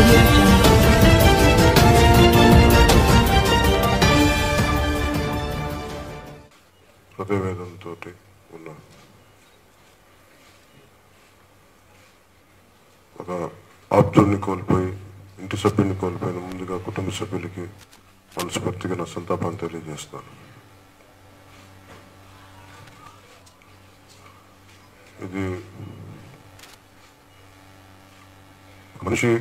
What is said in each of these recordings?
audio jungle. హృదయవేదంతో ఉన్న ఒక ఆప్తుల్ని కోల్పోయి ఇంటి సభ్యుని కోల్పోయిన ముందుగా కుటుంబ సభ్యులకి మనస్ఫూర్తిగా నా సంతాపాన్ని తెలియజేస్తాను ఇది మనిషి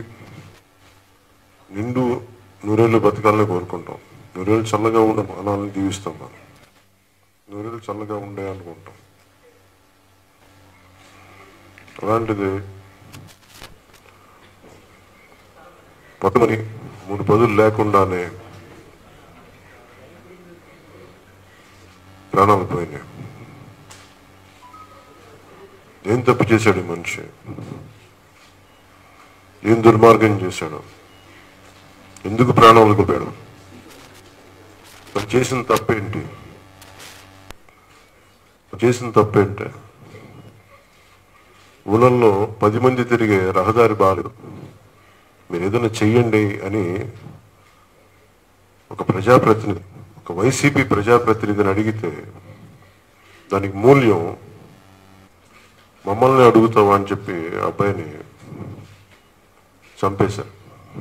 నిండు నూరేళ్ళు బతకాలని కోరుకుంటాం నూరేళ్ళు చల్లగా ఉన్న మానాలను దీవిస్తాం మనం నూరేళ్ళు చల్లగా ఉండే అనుకుంటాం అలాంటిది పట్టుమని మూడు పదులు లేకుండానే ప్రాణాలు పోయినాయి ఏం తప్పు చేశాడు ఈ మనిషి ఏం దుర్మార్గం చేశాడు ఎందుకు ప్రాణాలు కోపాడు మరి చేసిన తప్పేంటి చేసిన తప్పేంటే ఊళ్ళల్లో పది మంది తిరిగే రహదారి బాలేదు మీరు ఏదైనా చెయ్యండి అని ఒక ప్రజాప్రతినిధి ఒక వైసీపీ ప్రజాప్రతినిధిని అడిగితే దానికి మూల్యం మమ్మల్ని అడుగుతావా అని చెప్పి ఆ అబ్బాయిని చంపేశారు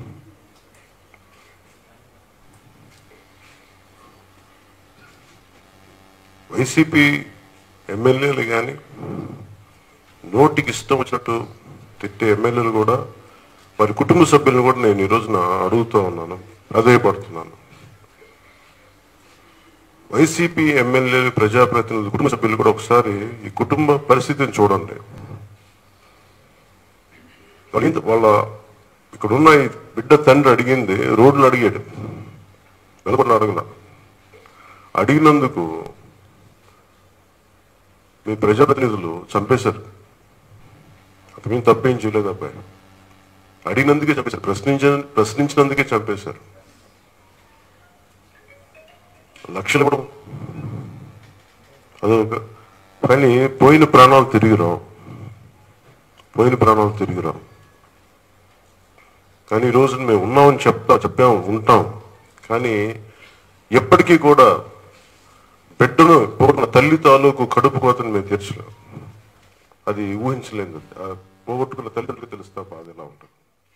వైసీపీ ఎమ్మెల్యేలు కానీ నోటికి ఇష్టం వచ్చినట్టు తిట్టే ఎమ్మెల్యేలు కూడా వారి కుటుంబ సభ్యులను కూడా నేను ఈ రోజున అడుగుతూ ఉన్నాను ప్రాధాయపడుతున్నాను వైసీపీ ఎమ్మెల్యేలు ప్రజాప్రతినిధులు కుటుంబ సభ్యులు కూడా ఒకసారి ఈ కుటుంబ పరిస్థితిని చూడండి వాళ్ళ ఇంత- వాళ్ళ ఇక్కడ ఉన్న ఈ బిడ్డ తండ్రి అడిగింది రోడ్లు అడిగాడు వెలపడిన అడగల అడిగినందుకు మీ ప్రజాప్రతినిధులు చంపేశారు అతమేం తప్పేం చేయలేదు అబ్బాయి అడిగినందుకే చంపేశారు ప్రశ్నించ ప్రశ్నించినందుకే చంపేశారు లక్షలు కూడా అదొక కానీ పోయిన ప్రాణాలు తిరిగి రావు పోయిన ప్రాణాలు తిరిగి రావు కానీ ఈ రోజు మేము ఉన్నామని చెప్తా చెప్పాము ఉంటాం కానీ ఎప్పటికీ కూడా బిడ్డను పోగొట్టిన తల్లి తాలూకు కడుపు కోతను మేము తీర్చలేం అది ఊహించలేదు ఆ పోగొట్టుకున్న తల్లిదండ్రులకు తెలుస్తా బాధ ఎలా ఉంటుంది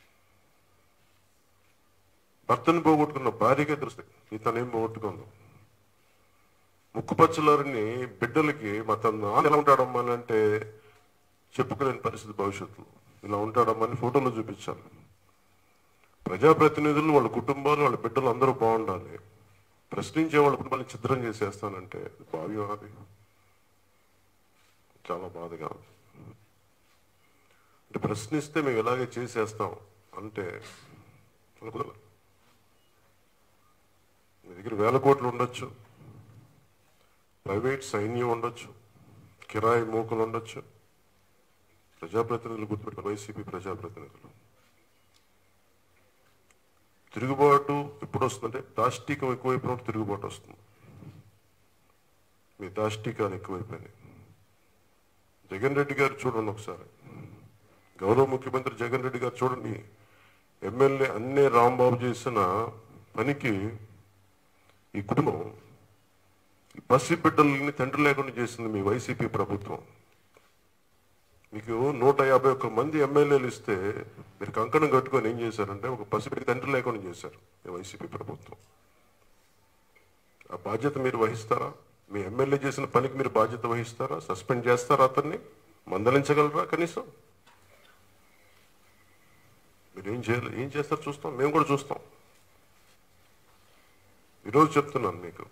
భర్తను పోగొట్టుకున్న భార్యకే తెలుస్తుంది తనేం పోగొట్టుకుందో ముక్కు పచ్చలారిని బిడ్డలకి మా తన నాన్న ఎలా ఉంటాడమ్మా అని అంటే చెప్పుకోలేని పరిస్థితి భవిష్యత్తులో ఇలా ఉంటాడమ్మా అని ఫోటోలో చూపించాలి ప్రజాప్రతినిధులు వాళ్ళ కుటుంబాలు వాళ్ళ బిడ్డలు అందరూ బాగుండాలి ప్రశ్నించే వాళ్ళ కుటుంబాన్ని చిత్రం చేసేస్తానంటే భావ్యం అది చాలా బాధగా ఉంది అంటే ప్రశ్నిస్తే మేము ఇలాగే చేసేస్తాం అంటే అలా కుదరదు. మీ దగ్గర వేల కోట్లు ఉండొచ్చు ప్రైవేట్ సైన్యం ఉండొచ్చు కిరాయి మూకలు ఉండొచ్చు ప్రజాప్రతినిధులు గుర్తుపెట్టిన వైసీపీ ప్రజాప్రతినిధులు తిరుగుబాటు ఎప్పుడు వస్తుందంటే దాష్టికం ఎక్కువైపోయినప్పుడు తిరుగుబాటు వస్తుంది మీ దాష్టికాలు ఎక్కువైపోయినాయి జగన్ రెడ్డి గారు చూడండి ఒకసారి గౌరవ ముఖ్యమంత్రి జగన్ రెడ్డి గారు చూడండి ఎమ్మెల్యే అన్నే రాంబాబు చేసిన పనికి ఈ కుటుంబం ఈ పసి బిడ్డలని తండ్రి లేకుండా చేసింది మీ వైసీపీ ప్రభుత్వం మీకు నూట యాభై ఒక్క మంది ఎమ్మెల్యేలు ఇస్తే మీరు కంకణం కట్టుకొని ఏం చేశారంటే ఒక పసిబిడ్డ తండ్రి లేకుండా చేశారు మీ వైసీపీ ప్రభుత్వం ఆ బాధ్యత మీరు వహిస్తారా మీ ఎమ్మెల్యే చేసిన పనికి మీరు బాధ్యత వహిస్తారా సస్పెండ్ చేస్తారా అతన్ని మందలించగలరా కనీసం మీరు ఏం చేయాలి ఏం చేస్తారు చూస్తాం మేము కూడా చూస్తాం ఈరోజు చెప్తున్నాను మీకు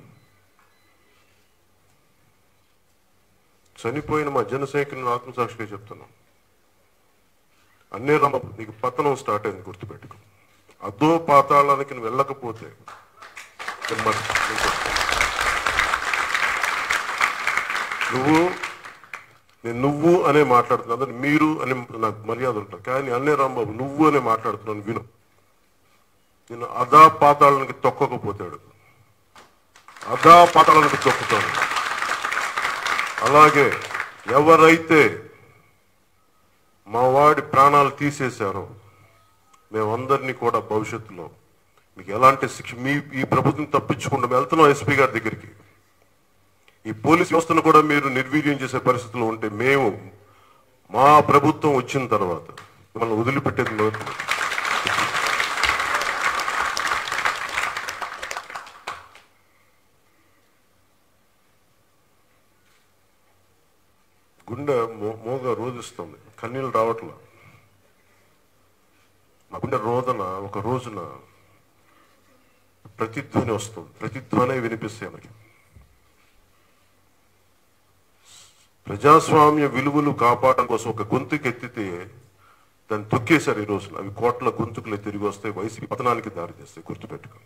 చనిపోయిన మా జనసైనికులను ఆత్మసాక్షిగా చెప్తున్నాం అన్నే రమ్మ నీకు పతనం స్టార్ట్ అయింది గుర్తుపెట్టుకో అదో పాతాళానికి నువ్వు వెళ్ళకపోతే ఇక మరి నీకు- నువ్వు నేను నువ్వు అనే మాట్లాడుతున్నా అందరు మీరు అని నాకు మర్యాద ఉంటారు కానీ అన్నే రాంబాబు నువ్వు అనే మాట్లాడుతున్నాను విను నేను అదా పాతాళానికి తొక్కకపోతాడు అదా పాతాళానికి తొక్కుతాను అలాగే ఎవరైతే మా వాడి ప్రాణాలు తీసేశారో మేమందరినీ కూడా భవిష్యత్తులో మీకు ఎలాంటి శిక్ష మీ ఈ ప్రభుత్వం తప్పించకుండా మేము వెళ్తున్నాం ఎస్పీ గారి దగ్గరికి ఈ పోలీస్ వ్యవస్థను కూడా మీరు నిర్వీర్యం చేసే పరిస్థితులు ఉంటే మేము మా ప్రభుత్వం వచ్చిన తర్వాత మిమ్మల్ని వదిలిపెట్టేది లేదు. గుండె మో- మోగ రోధిస్తుంది కన్నీళ్ళు రావట్లా మా గుండె రోదన ఒక రోజున ప్రతిధ్వని వస్తుంది ప్రతిధ్వనే వినిపిస్తాయి మనకి ప్రజాస్వామ్య విలువలు కాపాడడం కోసం ఒక గొంతుకు ఎత్తితే దాన్ని తొక్కేశారు ఈ రోజున అవి కోట్ల గొంతుకులు తిరిగి వస్తాయి వైసీపీ పతనానికి దారి చేస్తాయి గుర్తుపెట్టుకో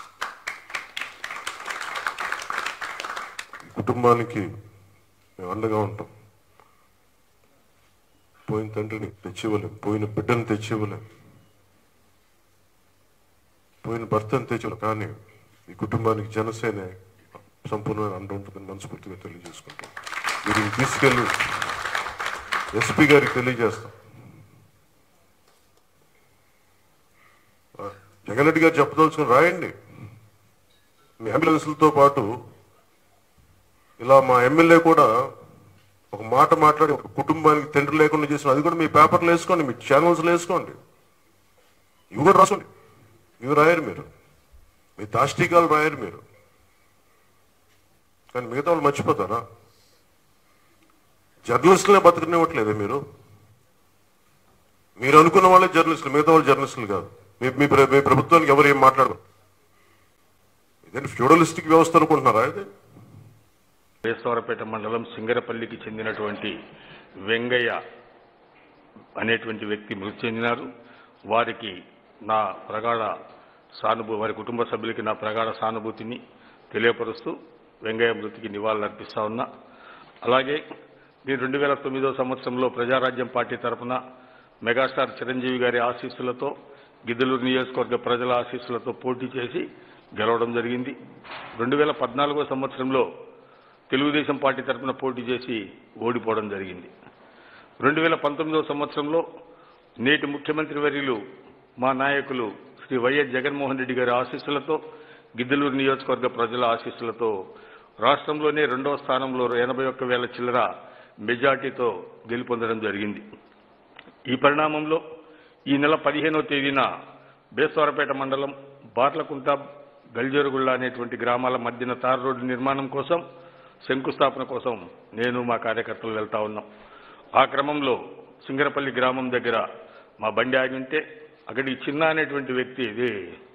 ఈ కుటుంబానికి మేము అండగా ఉంటాం పోయిన తండ్రిని తెచ్చివ్వలేం పోయిన బిడ్డను తెచ్చివ్వలేం పోయిన భర్తను తెచ్చివ్వలేం కానీ ఈ కుటుంబానికి జనసేన సంపూర్ణమైన అండ ఉంటుందని మనస్ఫూర్తిగా తెలియజేసుకుంటాం వీరిని తీసుకెళ్ళి ఎస్పీ గారికి తెలియజేస్తాం ఆ, జగన్ రెడ్డి గారు చెప్పదలుచుకుని రాయండి మీ అంబులెన్స్లతో పాటు ఇలా మా ఎమ్మెల్యే కూడా ఒక మాట మాట్లాడి ఒక కుటుంబానికి తండ్రి లేకుండా చేసిన అది కూడా మీ పేపర్లు వేసుకోండి మీ ఛానల్స్లో వేసుకోండి ఇవి కూడా రాసుకోండి ఇవి రాయరు మీరు మీ దాష్టికాలు రాయరు మీరు కానీ మిగతా వాళ్ళు మర్చిపోతారా జర్నలిస్టులే బతకనివ్వట్లేదే మీరు మీరు అనుకున్న వాళ్ళే జర్నలిస్టులు మిగతా వాళ్ళు జర్నలిస్టులు కాదు మీ మీ ప్ర- మీ ప్రభుత్వానికి ఎవరు ఏం మాట్లాడరు ఇదేంటి ఫ్యూడలిస్టిక్ వ్యవస్థ అనుకుంటున్నారా ఇది వేసవరపేట మండలం సింగరపల్లికి చెందినటువంటి వెంగయ్య అనేటువంటి వ్యక్తి మృతి చెందినారు వారికి నా ప్రగాఢ సానుభూ వారి కుటుంబ సభ్యులకి నా ప్రగాఢ సానుభూతిని తెలియపరుస్తూ వెంగయ్య మృతికి నివాళులర్పిస్తా ఉన్నా అలాగే నేను రెండు వేల తొమ్మిదో సంవత్సరంలో ప్రజారాజ్యం పార్టీ తరఫున మెగాస్టార్ చిరంజీవి గారి ఆశీస్సులతో గిద్దలూరు నియోజకవర్గ ప్రజల ఆశీస్సులతో పోటీ చేసి గెలవడం జరిగింది రెండు వేల పద్నాలుగో సంవత్సరంలో తెలుగుదేశం పార్టీ తరఫున పోటీ చేసి ఓడిపోవడం జరిగింది రెండు వేల పంతొమ్మిదవ సంవత్సరంలో నేటి ముఖ్యమంత్రి వర్యులు మా నాయకులు శ్రీ వైఎస్ జగన్మోహన్ రెడ్డి గారి ఆశీస్సులతో గిద్దలూరు నియోజకవర్గ ప్రజల ఆశీస్సులతో రాష్ట్రంలోనే రెండవ స్థానంలో ఎనభై ఒక్క వేల చిల్లర మెజార్టీతో గెలుపొందడం జరిగింది ఈ పరిణామంలో ఈ నెల పదిహేనవ తేదీన బేస్తవారపేట మండలం బాట్లకుంట గల్జరుగుళ్ళ అనేటువంటి గ్రామాల మధ్యన తార్ రోడ్డు నిర్మాణం కోసం శంకుస్థాపన కోసం నేను మా కార్యకర్తలు వెళ్తా ఉన్నాం ఆ క్రమంలో సింగరపల్లి గ్రామం దగ్గర మా బండి ఆగి ఉంటే అక్కడికి చిన్న అనేటువంటి వ్యక్తి ఇది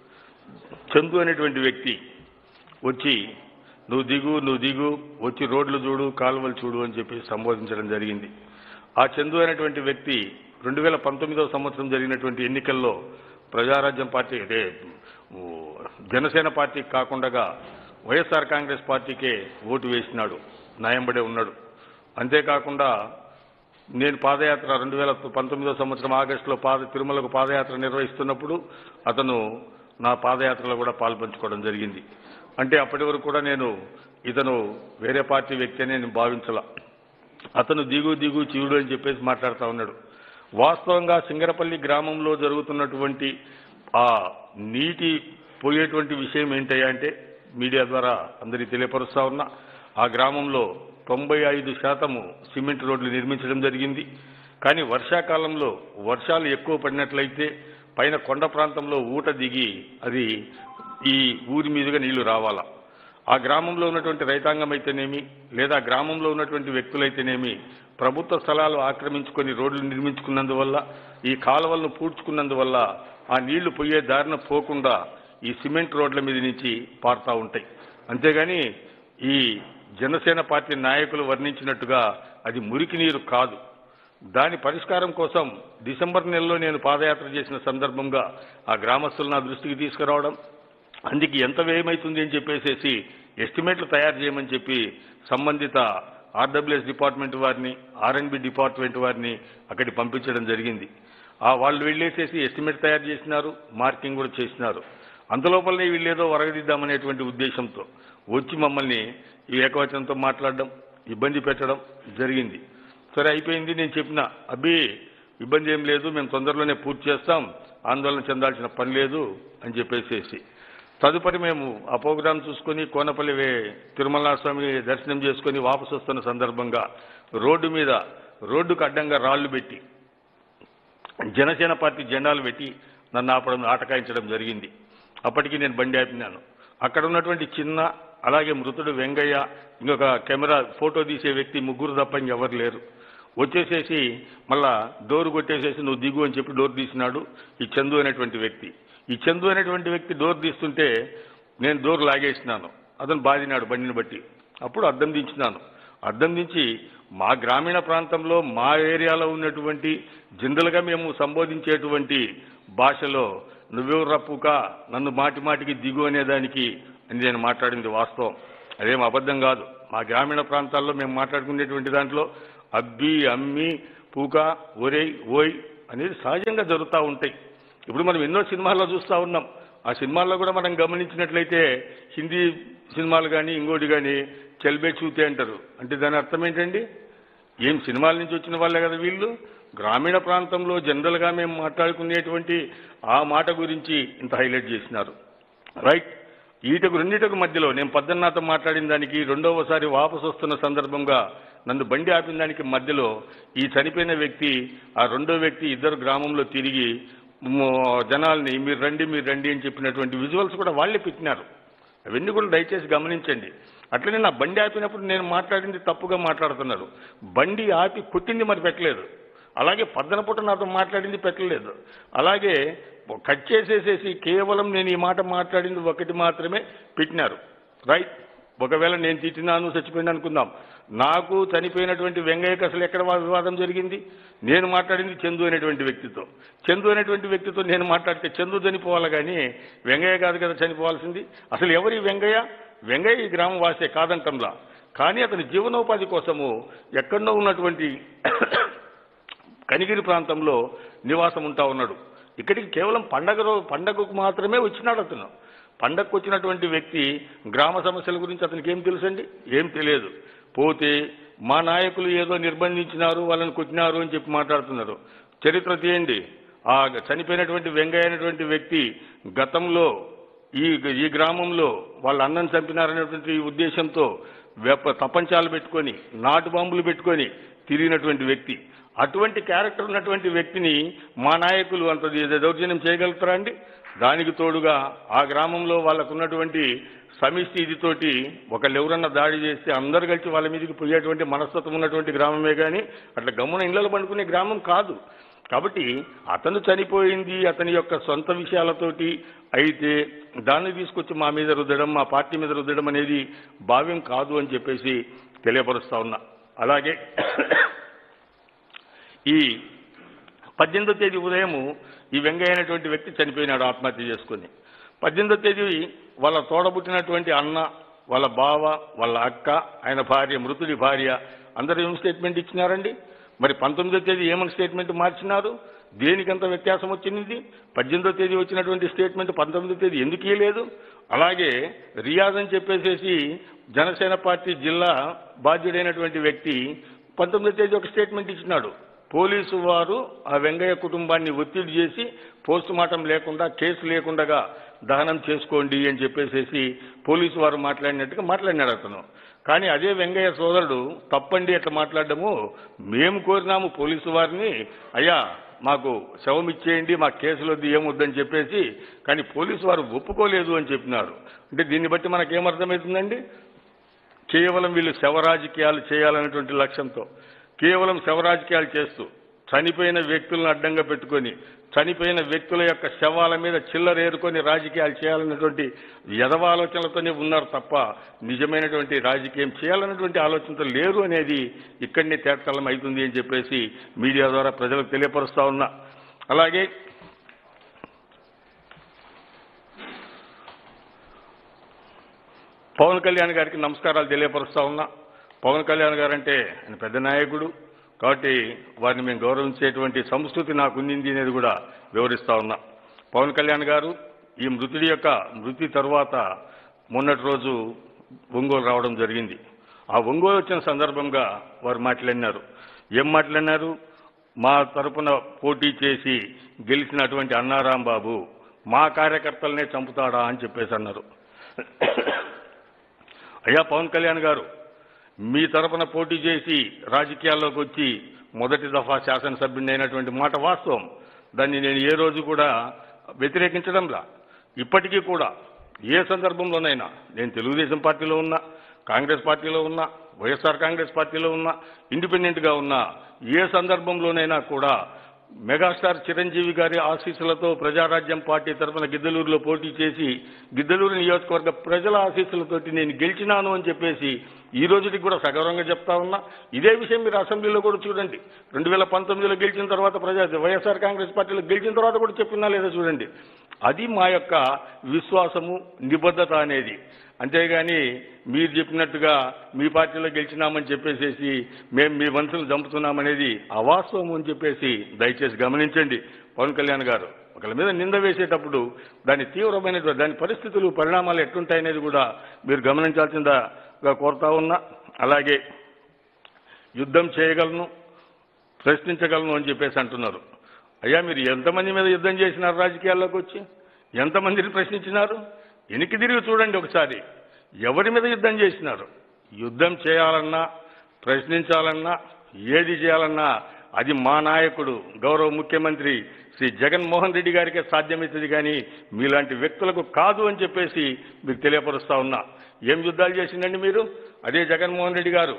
చందు అనేటువంటి వ్యక్తి వచ్చి నువ్వు దిగు నువ్వు దిగు వచ్చి రోడ్లు చూడు కాలువలు చూడు అని చెప్పి సంబోధించడం జరిగింది ఆ చందు అనేటువంటి వ్యక్తి రెండు వేల పంతొమ్మిదవ సంవత్సరం జరిగినటువంటి ఎన్నికల్లో ప్రజారాజ్యం పార్టీ అదే ఊ, జనసేన పార్టీకి కాకుండా వైఎస్ఆర్ కాంగ్రెస్ పార్టీకే ఓటు వేసినాడు న్యాయంబడే ఉన్నాడు అంతేకాకుండా నేను పాదయాత్ర రెండు వేల పంతొమ్మిదో సంవత్సరం ఆగస్టులో పాద తిరుమలకు పాదయాత్ర నిర్వహిస్తున్నప్పుడు అతను నా పాదయాత్రలో కూడా పాల్పంచుకోవడం జరిగింది అంటే అప్పటి వరకు కూడా నేను ఇతను వేరే పార్టీ వ్యక్తి అని నేను భావించాల అతను దిగు దిగు చీవుడు అని చెప్పేసి మాట్లాడుతూ ఉన్నాడు వాస్తవంగా సింగరపల్లి గ్రామంలో జరుగుతున్నటువంటి ఆ నీటి పోయేటువంటి విషయం ఏంటయ్యా అంటే మీడియా ద్వారా అందరికీ తెలియపరుస్తా ఉన్నా ఆ గ్రామంలో తొంభై ఐదు శాతము సిమెంట్ రోడ్లు నిర్మించడం జరిగింది కానీ వర్షాకాలంలో వర్షాలు ఎక్కువ పడినట్లయితే పైన కొండ ప్రాంతంలో ఊట దిగి అది ఈ ఊరి మీదుగా నీళ్లు రావాలా ఆ గ్రామంలో ఉన్నటువంటి రైతాంగం అయితేనేమి లేదా గ్రామంలో ఉన్నటువంటి వ్యక్తులైతేనేమి ప్రభుత్వ స్థలాలు ఆక్రమించుకొని రోడ్లు నిర్మించుకున్నందువల్ల ఈ కాలువలను పూడ్చుకున్నందువల్ల ఆ నీళ్లు పోయే దారిన పోకుండా ఈ సిమెంట్ రోడ్ల మీద నుంచి పారుతా ఉంటాయి అంతేగాని ఈ జనసేన పార్టీ నాయకులు వర్ణించినట్టుగా అది మురికి నీరు కాదు దాని పరిష్కారం కోసం డిసెంబర్ నెలలో నేను పాదయాత్ర చేసిన సందర్భంగా ఆ గ్రామస్తులు నా దృష్టికి తీసుకురావడం అందుకు ఎంత వ్యయమవుతుంది అని చెప్పేసేసి ఎస్టిమేట్లు తయారు చేయమని చెప్పి సంబంధిత ఆర్డబ్ల్యూఎస్ డిపార్ట్మెంట్ వారిని ఆర్ఎన్బి డిపార్ట్మెంట్ వారిని అక్కడికి పంపించడం జరిగింది ఆ వాళ్ళు వెళ్ళేసేసి ఎస్టిమేట్ తయారు చేసినారు మార్కింగ్ కూడా చేసినారు అంతలోపలనే వీళ్ళేదో వరగదిద్దామనేటువంటి ఉద్దేశంతో వచ్చి మమ్మల్ని ఈ ఏకవచనంతో మాట్లాడడం ఇబ్బంది పెట్టడం జరిగింది సరే అయిపోయింది నేను చెప్పిన అబ్బి ఇబ్బంది ఏం లేదు మేము తొందరలోనే పూర్తి చేస్తాం ఆందోళన చెందాల్సిన పని లేదు అని చెప్పేసేసి తదుపరి మేము ఆ ప్రోగ్రాం చూసుకొని కోనపల్లి వే- తిరుమల స్వామి దర్శనం చేసుకొని వాపసు వస్తున్న సందర్భంగా రోడ్డు మీద రోడ్డుకు అడ్డంగా రాళ్లు పెట్టి జనసేన పార్టీ జెండాలు పెట్టి నన్ను ఆపడం ఆటకాయించడం జరిగింది అప్పటికి నేను బండి ఆపినాను అక్కడ ఉన్నటువంటి చిన్న అలాగే మృతుడు వెంగయ్య ఇంకొక కెమెరా ఫోటో తీసే వ్యక్తి ముగ్గురు తప్ప ఇంకెవరు లేరు వచ్చేసేసి మళ్ళా డోర్ కొట్టేసేసి నువ్వు దిగు అని చెప్పి డోర్ తీసినాడు ఈ చందు అనేటువంటి వ్యక్తి ఈ చందు అనేటువంటి వ్యక్తి డోర్ తీస్తుంటే నేను డోర్ లాగేసినాను అతను బాధినాడు బండిని బట్టి అప్పుడు అద్దం దించినాను అద్దం దించి మా గ్రామీణ ప్రాంతంలో మా ఏరియాలో ఉన్నటువంటి జనరల్గా మేము సంబోధించేటువంటి భాషలో నువ్వెవరు రప్పుక నన్ను మాటి మాటికి దిగు అనేదానికి అని నేను మాట్లాడింది వాస్తవం అదేం అబద్ధం కాదు మా గ్రామీణ ప్రాంతాల్లో మేము మాట్లాడుకునేటువంటి దాంట్లో అబ్బి అమ్మి పూక ఒరేయ్ ఓయ్ అనేది సహజంగా జరుగుతూ ఉంటాయి ఇప్పుడు మనం ఎన్నో సినిమాల్లో చూస్తూ ఉన్నాం ఆ సినిమాల్లో కూడా మనం గమనించినట్లయితే హిందీ సినిమాలు కానీ ఇంకోటి కానీ చెల్బే చూతే అంటారు అంటే దాని అర్థం ఏంటండి ఏం సినిమాల నుంచి వచ్చిన వాళ్ళే కదా వీళ్ళు గ్రామీణ ప్రాంతంలో జనరల్గా మేము మాట్లాడుకునేటువంటి ఆ మాట గురించి ఇంత హైలైట్ చేసినారు రైట్ ఈటకు రెండిటకు మధ్యలో నేను పద్దన్నాతో మాట్లాడిన దానికి రెండవసారి వాపసు వస్తున్న సందర్భంగా నన్ను బండి ఆపిన దానికి మధ్యలో ఈ చనిపోయిన వ్యక్తి ఆ రెండో వ్యక్తి ఇద్దరు గ్రామంలో తిరిగి మ్, జనాల్ని మీరు రండి మీరు రండి అని చెప్పినటువంటి విజువల్స్ కూడా వాళ్ళే పెట్టినారు అవన్నీ కూడా దయచేసి గమనించండి అట్లనే నా బండి ఆపినప్పుడు నేను మాట్లాడింది తప్పుగా మాట్లాడుతున్నారు బండి ఆపి కొట్టింది మరి పెట్టలేదు అలాగే పద్దన పూట నాతో మాట్లాడింది పెట్టలేదు అలాగే కట్ చేసేసేసి కేవలం నేను ఈ మాట మాట్లాడింది ఒకటి మాత్రమే పెట్టినారు రైట్ ఒకవేళ నేను తిట్టినాను చచ్చిపోయినా అనుకుందాం నాకు చనిపోయినటువంటి వెంగయ్యకి అసలు ఎక్కడ వా- వివాదం జరిగింది నేను మాట్లాడింది చందు అనేటువంటి వ్యక్తితో చందు అనేటువంటి వ్యక్తితో నేను మాట్లాడితే చందు చనిపోవాలి కానీ వెంగయ్య కాదు కదా చనిపోవాల్సింది అసలు ఎవరి వెంగయ్య వెంగయ్య ఈ గ్రామం వాసే కాదంటంలా కానీ అతని జీవనోపాధి కోసము ఎక్కడో ఉన్నటువంటి కనిగిరి ప్రాంతంలో నివాసం ఉంటా ఉన్నాడు ఇక్కడికి కేవలం పండగ రో- పండగకు మాత్రమే వచ్చినాడు అతను పండగకు వచ్చినటువంటి వ్యక్తి గ్రామ సమస్యల గురించి అతనికి ఏం తెలుసండి ఏం తెలియదు పోతే మా నాయకులు ఏదో నిర్బంధించినారు వాళ్ళని కొట్టినారు అని చెప్పి మాట్లాడుతున్నారు చరిత్ర తీయండి ఆ చనిపోయినటువంటి వెంగయ్య అనేటువంటి వ్యక్తి గతంలో ఈ ఈ గ్రామంలో వాళ్ళ అన్నం చంపినారనేటువంటి ఉద్దేశంతో వెప్ప తపంచాలు పెట్టుకొని నాటు బాంబులు పెట్టుకొని తిరిగినటువంటి వ్యక్తి అటువంటి క్యారెక్టర్ ఉన్నటువంటి వ్యక్తిని మా నాయకులు అంత ది- దౌర్జన్యం చేయగలుగుతారా అండి దానికి తోడుగా ఆ గ్రామంలో వాళ్ళకున్నటువంటి సమిష్టి ఇదితోటి ఒకళ్ళు ఎవరన్నా దాడి చేస్తే అందరు కలిసి వాళ్ళ మీదకి పోయేటువంటి మనస్తత్వం ఉన్నటువంటి గ్రామమే కానీ అట్లా గమ్మున ఇళ్ళలో పండుకునే గ్రామం కాదు కాబట్టి అతను చనిపోయింది అతని యొక్క సొంత విషయాలతోటి అయితే దాన్ని తీసుకొచ్చి మా మీద రుద్దడం మా పార్టీ మీద రుద్దడం అనేది భావ్యం కాదు అని చెప్పేసి తెలియపరుస్తా ఉన్నా అలాగే ఈ పద్దెనిమిదో తేదీ ఉదయం ఈ వెంగయ్య అనేటువంటి వ్యక్తి చనిపోయినాడు ఆత్మహత్య చేసుకుని పద్దెనిమిదో తేదీ వాళ్ళ తోడబుట్టినటువంటి అన్న వాళ్ళ బావ వాళ్ళ అక్క ఆయన భార్య మృతుడి భార్య అందరూ ఏం స్టేట్మెంట్ ఇచ్చినారండి మరి పంతొమ్మిదో తేదీ ఏమని స్టేట్మెంట్ మార్చినారు దేనికంత వ్యత్యాసం వచ్చింది పద్దెనిమిదో తేదీ వచ్చినటువంటి స్టేట్మెంట్ పంతొమ్మిదో తేదీ ఎందుకు ఇవ్వలేదు అలాగే రియాజ్ అని చెప్పేసేసి జనసేన పార్టీ జిల్లా బాధ్యుడైనటువంటి వ్యక్తి పంతొమ్మిదో తేదీ ఒక స్టేట్మెంట్ ఇచ్చినాడు పోలీసు వారు ఆ వెంగయ్య కుటుంబాన్ని ఒత్తిడి చేసి పోస్ట్ మార్టం లేకుండా కేసు లేకుండా దహనం చేసుకోండి అని చెప్పేసేసి పోలీసు వారు మాట్లాడినట్టుగా మాట్లాడినాడు అతను కానీ అదే వెంగయ్య సోదరుడు తప్పండి అట్లా మాట్లాడడము మేము కోరినాము పోలీసు వారిని అయ్యా మాకు శవం ఇచ్చేయండి మా కేసులు వద్దు ఏమొద్దని చెప్పేసి కానీ పోలీసు వారు ఒప్పుకోలేదు అని చెప్పినారు అంటే దీన్ని బట్టి మనకేమర్థమవుతుందండి కేవలం వీళ్ళు శవ రాజకీయాలు చేయాలనేటువంటి లక్ష్యంతో కేవలం శవ రాజకీయాలు చేస్తూ చనిపోయిన వ్యక్తులను అడ్డంగా పెట్టుకొని చనిపోయిన వ్యక్తుల యొక్క శవాల మీద చిల్లర ఏరుకొని రాజకీయాలు చేయాలన్నటువంటి యదవ ఆలోచనలతోనే ఉన్నారు తప్ప నిజమైనటువంటి రాజకీయం చేయాలన్నటువంటి ఆలోచనతో లేరు అనేది ఇక్కడనే తేటతలం అవుతుంది అని చెప్పేసి మీడియా ద్వారా ప్రజలకు తెలియపరుస్తా ఉన్నా అలాగే పవన్ కళ్యాణ్ గారికి నమస్కారాలు తెలియపరుస్తా ఉన్నా పవన్ కళ్యాణ్ గారు అంటే ఆయన పెద్ద నాయకుడు కాబట్టి వారిని మేము గౌరవించేటువంటి సంస్కృతి నాకు ఉండింది అనేది కూడా వివరిస్తా ఉన్నా పవన్ కళ్యాణ్ గారు ఈ మృతుడి యొక్క మృతి తర్వాత మొన్నటి రోజు ఒంగోలు రావడం జరిగింది ఆ ఒంగోలు వచ్చిన సందర్భంగా వారు మాట్లాడినారు ఏం మాట్లాడినారు మా తరపున పోటీ చేసి గెలిచినటువంటి అన్నారాం బాబు మా కార్యకర్తలనే చంపుతాడా అని చెప్పేసి అన్నారు అయ్యా పవన్ కళ్యాణ్ గారు మీ తరపున పోటీ చేసి రాజకీయాల్లోకి వచ్చి మొదటి దఫా శాసనసభ్యుని అయినటువంటి మాట వాస్తవం దాన్ని నేను ఏ రోజు కూడా వ్యతిరేకించడంలా ఇప్పటికీ కూడా ఏ సందర్భంలోనైనా నేను తెలుగుదేశం పార్టీలో ఉన్నా కాంగ్రెస్ పార్టీలో ఉన్నా వైఎస్ఆర్ కాంగ్రెస్ పార్టీలో ఉన్నా ఇండిపెండెంట్గా ఉన్నా ఏ సందర్భంలోనైనా కూడా మెగాస్టార్ చిరంజీవి గారి ఆశీస్సులతో ప్రజారాజ్యం పార్టీ తరఫున గిద్దలూరులో పోటీ చేసి గిద్దలూరు నియోజకవర్గ ప్రజల ఆశీస్సులతోటి నేను గెలిచినాను అని చెప్పేసి ఈ రోజుకి కూడా సగౌరవంగా చెప్తా ఉన్నా ఇదే విషయం మీరు అసెంబ్లీలో కూడా చూడండి రెండు వేల పంతొమ్మిదిలో గెలిచిన తర్వాత ప్రజా వైఎస్ఆర్ కాంగ్రెస్ పార్టీలో గెలిచిన తర్వాత కూడా చెప్పినా లేదా చూడండి అది మా యొక్క విశ్వాసము నిబద్ధత అనేది అంతేగాని మీరు చెప్పినట్టుగా మీ పార్టీలో గెలిచినామని చెప్పేసేసి మేము మీ మనుషులు చంపుతున్నామనేది అవాస్తవం అని చెప్పేసి దయచేసి గమనించండి పవన్ కళ్యాణ్ గారు ఒకళ్ళ మీద నింద వేసేటప్పుడు దాని తీవ్రమైన దాని పరిస్థితులు పరిణామాలు ఎట్లుంటాయనేది కూడా మీరు గమనించాల్సిందిగా కోరుతా ఉన్నా అలాగే యుద్ధం చేయగలను ప్రశ్నించగలను అని చెప్పేసి అంటున్నారు అయ్యా మీరు ఎంతమంది మీద యుద్ధం చేసినారు రాజకీయాల్లోకి వచ్చి ఎంతమందిని ప్రశ్నించినారు వెనక్కి తిరిగి చూడండి ఒకసారి ఎవరి మీద యుద్ధం చేసినారు యుద్ధం చేయాలన్నా ప్రశ్నించాలన్నా ఏది చేయాలన్నా అది మా నాయకుడు గౌరవ ముఖ్యమంత్రి శ్రీ జగన్మోహన్ రెడ్డి గారికే సాధ్యమవుతుంది కానీ మీలాంటి వ్యక్తులకు కాదు అని చెప్పేసి మీకు తెలియపరుస్తా ఉన్నా ఏం యుద్ధాలు చేసిందండి మీరు అదే జగన్మోహన్ రెడ్డి గారు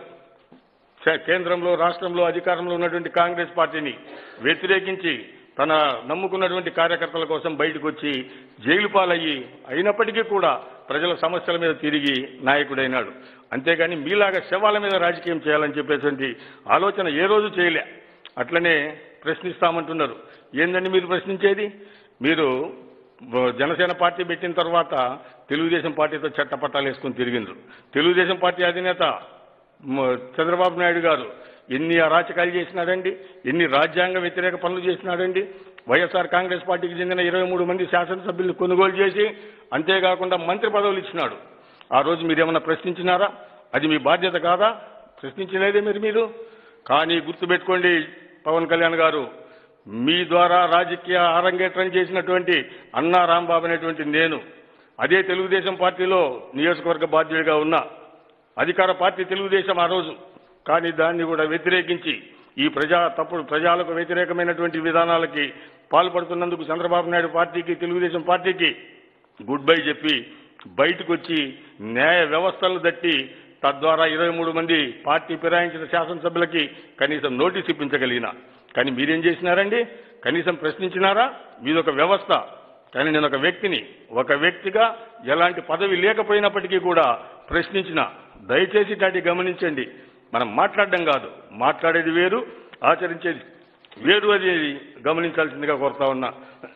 చ- కేంద్రంలో రాష్ట్రంలో అధికారంలో ఉన్నటువంటి కాంగ్రెస్ పార్టీని వ్యతిరేకించి తన నమ్ముకున్నటువంటి కార్యకర్తల కోసం బయటకు వచ్చి జైలు పాలయ్యి అయినప్పటికీ కూడా ప్రజల సమస్యల మీద తిరిగి నాయకుడైనాడు అంతేగాని మీలాగా శవాల మీద రాజకీయం చేయాలని చెప్పేటువంటి ఆలోచన ఏ రోజు చేయలే అట్లనే ప్రశ్నిస్తామంటున్నారు ఏందండి మీరు ప్రశ్నించేది మీరు బ- జనసేన పార్టీ పెట్టిన తర్వాత తెలుగుదేశం పార్టీతో చట్టపట్టాలు వేసుకుని తిరిగిండ్రు తెలుగుదేశం పార్టీ అధినేత మ- చంద్రబాబు నాయుడు గారు ఎన్ని అరాచకాలు చేసినాడండి ఎన్ని రాజ్యాంగ వ్యతిరేక పనులు చేసినాడండి వైఎస్ఆర్ కాంగ్రెస్ పార్టీకి చెందిన ఇరవై మూడు మంది శాసనసభ్యులను కొనుగోలు చేసి అంతేకాకుండా మంత్రి పదవులు ఇచ్చినాడు ఆ రోజు మీరేమన్నా ప్రశ్నించినారా అది మీ బాధ్యత కాదా ప్రశ్నించలేదే మీరు మీరు కానీ గుర్తుపెట్టుకోండి పవన్ కళ్యాణ్ గారు మీ ద్వారా రాజకీయ అరంగేట్రం చేసినటువంటి అన్నా రాంబాబు అనేటువంటి నేను అదే తెలుగుదేశం పార్టీలో నియోజకవర్గ బాధ్యుడిగా ఉన్నా అధికార పార్టీ తెలుగుదేశం ఆ రోజు కానీ దాన్ని కూడా వ్యతిరేకించి ఈ ప్రజా తప్పుడు ప్రజలకు వ్యతిరేకమైనటువంటి విధానాలకి పాల్పడుతున్నందుకు చంద్రబాబు నాయుడు పార్టీకి తెలుగుదేశం పార్టీకి గుడ్ బై చెప్పి బయటకు వచ్చి న్యాయ వ్యవస్థలు దట్టి తద్వారా ఇరవై మూడు మంది పార్టీ ఫిరాయించిన శాసనసభ్యులకి కనీసం నోటీస్ ఇప్పించగలిగిన కానీ మీరేం చేసినారండి కనీసం ప్రశ్నించినారా మీదొక వ్యవస్థ కానీ నేను ఒక వ్యక్తిని ఒక వ్యక్తిగా ఎలాంటి పదవి లేకపోయినప్పటికీ కూడా ప్రశ్నించిన దయచేసి దాటి గమనించండి మనం మాట్లాడడం కాదు మాట్లాడేది వేరు ఆచరించేది వేరు అది గమనించాల్సిందిగా కోరుతా ఉన్నా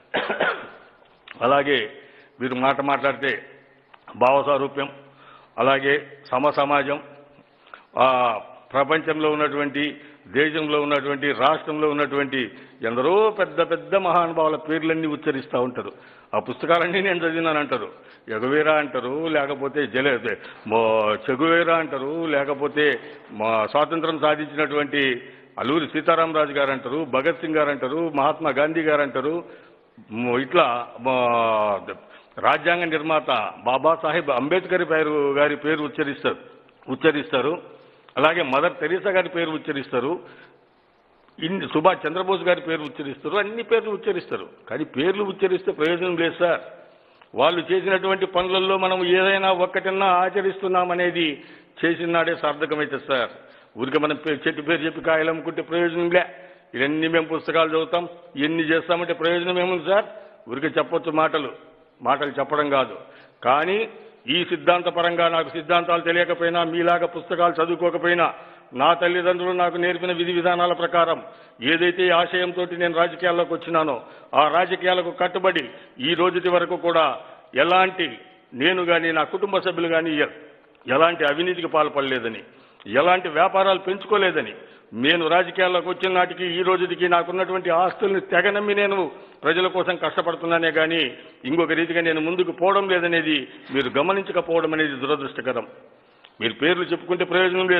అలాగే మీరు మాట మాట్లాడితే భావసారూప్యం అలాగే సమ సమాజం ఆ, ప్రపంచంలో ఉన్నటువంటి దేశంలో ఉన్నటువంటి రాష్ట్రంలో ఉన్నటువంటి ఎందరో పెద్ద పెద్ద మహానుభావుల పేర్లన్నీ ఉచ్చరిస్తూ ఉంటారు ఆ పుస్తకాలన్నీ నేను చదివినాను అంటారు ఎగవేరా అంటారు లేకపోతే జల మో- చెగువేరా అంటారు లేకపోతే మా స్వాతంత్రం సాధించినటువంటి అల్లూరి సీతారామరాజు గారు అంటారు భగత్ సింగ్ గారు అంటారు మహాత్మా గాంధీ గారు అంటారు మ్, ఇట్లా మా- రాజ్యాంగ నిర్మాత బాబాసాహెబ్ అంబేద్కర్ పేరు గారి పేరు ఉచ్చరిస్తారు ఉచ్చరిస్తారు అలాగే మదర్ తెరీసా గారి పేరు ఉచ్చరిస్తారు ఇన్ని సుభాష్ చంద్రబోస్ గారి పేరు ఉచ్చరిస్తారు అన్ని పేర్లు ఉచ్చరిస్తారు కానీ పేర్లు ఉచ్చరిస్తే ప్రయోజనం లేదు సార్ వాళ్ళు చేసినటువంటి పనులలో మనం ఏదైనా ఒక్కటన్నా ఆచరిస్తున్నామనేది చేసిన నాడే సార్థకమైతే సార్ ఊరికే మనం పే- చెట్టు పేరు చెప్పి కాయలు అమ్ముకుంటే ప్రయోజనం లే ఇవన్నీ మేము పుస్తకాలు చదువుతాం ఇవన్నీ చేస్తామంటే ప్రయోజనం ఏముంది సార్ ఊరికే చెప్పొచ్చు మాటలు మాటలు చెప్పడం కాదు కానీ ఈ సిద్ధాంతపరంగా నాకు సిద్ధాంతాలు తెలియకపోయినా మీలాగా పుస్తకాలు చదువుకోకపోయినా నా తల్లిదండ్రులు నాకు నేర్పిన విధి విధానాల ప్రకారం ఏదైతే ఈ ఆశయంతో నేను రాజకీయాల్లోకి వచ్చినానో ఆ రాజకీయాలకు కట్టుబడి ఈ రోజుటి వరకు కూడా ఎలాంటి నేను కానీ నా కుటుంబ సభ్యులు కానీ ఎలాంటి అవినీతికి పాల్పడలేదని ఎలాంటి వ్యాపారాలు పెంచుకోలేదని నేను రాజకీయాల్లోకి వచ్చిన నాటికి ఈ రోజుకి నాకున్నటువంటి ఆస్తుల్ని తెగనమ్మి నేను ప్రజల కోసం కష్టపడుతున్నానే కానీ ఇంకొక రీతిగా నేను ముందుకు పోవడం లేదనేది మీరు గమనించకపోవడం అనేది దురదృష్టకరం మీరు పేర్లు చెప్పుకుంటే ప్రయోజనం లేదు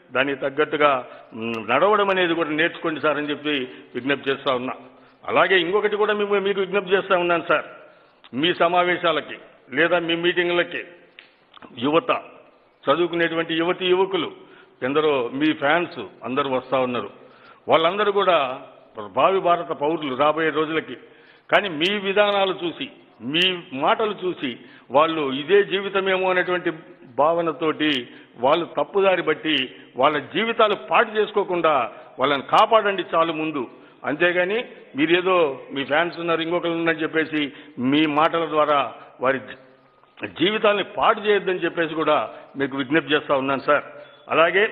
దానికి తగ్గట్టుగా మ్, నడవడం అనేది కూడా నేర్చుకోండి సార్ అని చెప్పి విజ్ఞప్తి చేస్తా ఉన్నా అలాగే ఇంకొకటి కూడా మేము మీకు విజ్ఞప్తి చేస్తా ఉన్నాను సార్ మీ సమావేశాలకి లేదా మీ మీటింగ్లకి యువత చదువుకునేటువంటి యువతి యువకులు ఎందరో మీ ఫ్యాన్స్ అందరూ వస్తా ఉన్నారు వాళ్ళందరూ కూడా భావి భారత పౌరులు రాబోయే రోజులకి కానీ మీ విధానాలు చూసి మీ మాటలు చూసి వాళ్ళు ఇదే జీవితమేమో అనేటువంటి భావనతోటి వాళ్ళు తప్పుదారి బట్టి వాళ్ళ జీవితాలు పాటు చేసుకోకుండా వాళ్ళని కాపాడండి చాలు ముందు అంతేగాని మీరేదో మీ ఫ్యాన్స్ ఉన్నారు ఇంకొకరు ఉన్నారని చెప్పేసి మీ మాటల ద్వారా వారి జీ- జీవితాల్ని పాడు చేయొద్దని చెప్పేసి కూడా మీకు విజ్ఞప్తి చేస్తా ఉన్నాను సార్ అలాగే